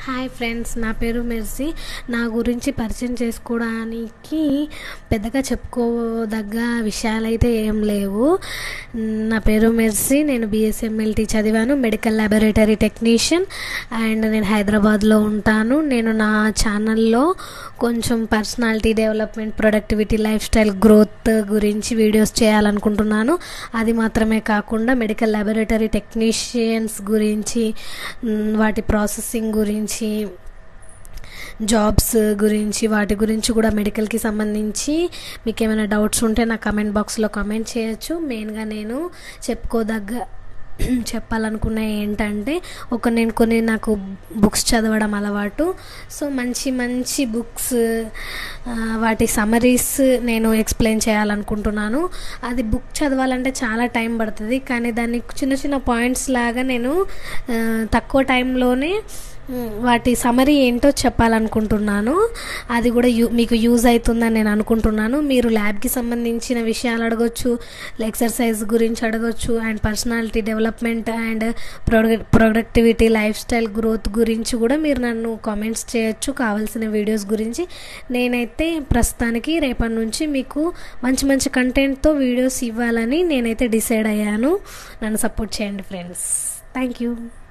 hi friends నా పేరు mercy నా గురించి పరిచయం చేసుకోవడానికి పెద్దగా చెప్పుకోదగ్గ విషయాలైతే ఏం లేవు నా పేరు మెర్సీ నేను బిఎస్ఎంఎల్టీ చదివాను మెడికల్ ల్యాబొరేటరీ టెక్నీషియన్ అండ్ నేను హైదరాబాద్లో ఉంటాను నేను నా ఛానల్లో కొంచెం personality development productivity lifestyle growth గురించి వీడియోస్ చేయాలనుకుంటున్నాను అది మాత్రమే కాకుండా మెడికల్ ల్యాబొరేటరీ టెక్నీషియన్స్ గురించి మ్, వాటి ప్రాసెసింగ్ గురించి జాబ్స్ గురించి వాటి గురించి కూడా మెడికల్కి సంబంధించి మీకు ఏమైనా డౌట్స్ ఉంటే నా కమెంట్ బాక్స్లో కామెంట్ చేయొచ్చు మెయిన్గా నేను చెప్పుకోదగ్గ చెప్పాలనుకున్న ఏంటంటే ఒక నేను కొన్ని నాకు బుక్స్ చదవడం అలవాటు సో మంచి మంచి బుక్స్ వాటి సమరీస్ నేను ఎక్స్ప్లెయిన్ చేయాలనుకుంటున్నాను అది బుక్ చదవాలంటే చాలా టైం పడుతుంది కానీ దాన్ని చిన్న చిన్న పాయింట్స్ లాగా నేను ఆ, తక్కువ టైంలోనే మ్, వాటి సమరీ ఏంటో చెప్పాలనుకుంటున్నాను అది కూడా యూ మీకు యూజ్ అవుతుందని నేను అనుకుంటున్నాను మీరు ల్యాబ్కి సంబంధించిన విషయాలు అడగొచ్చు ఎక్సర్సైజ్ గురించి అడగొచ్చు and personality development and product productivity lifestyle growth గురించి కూడా మీరు నన్ను కామెంట్స్ చేయొచ్చు కావాల్సిన వీడియోస్ గురించి నేనైతే ప్రస్తుతానికి రేపటి నుంచి మీకు మంచి మంచి కంటెంట్తో వీడియోస్ ఇవ్వాలని నేనైతే డిసైడ్ అయ్యాను నన్ను సపోర్ట్ చేయండి ఫ్రెండ్స్ థ్యాంక్ యూ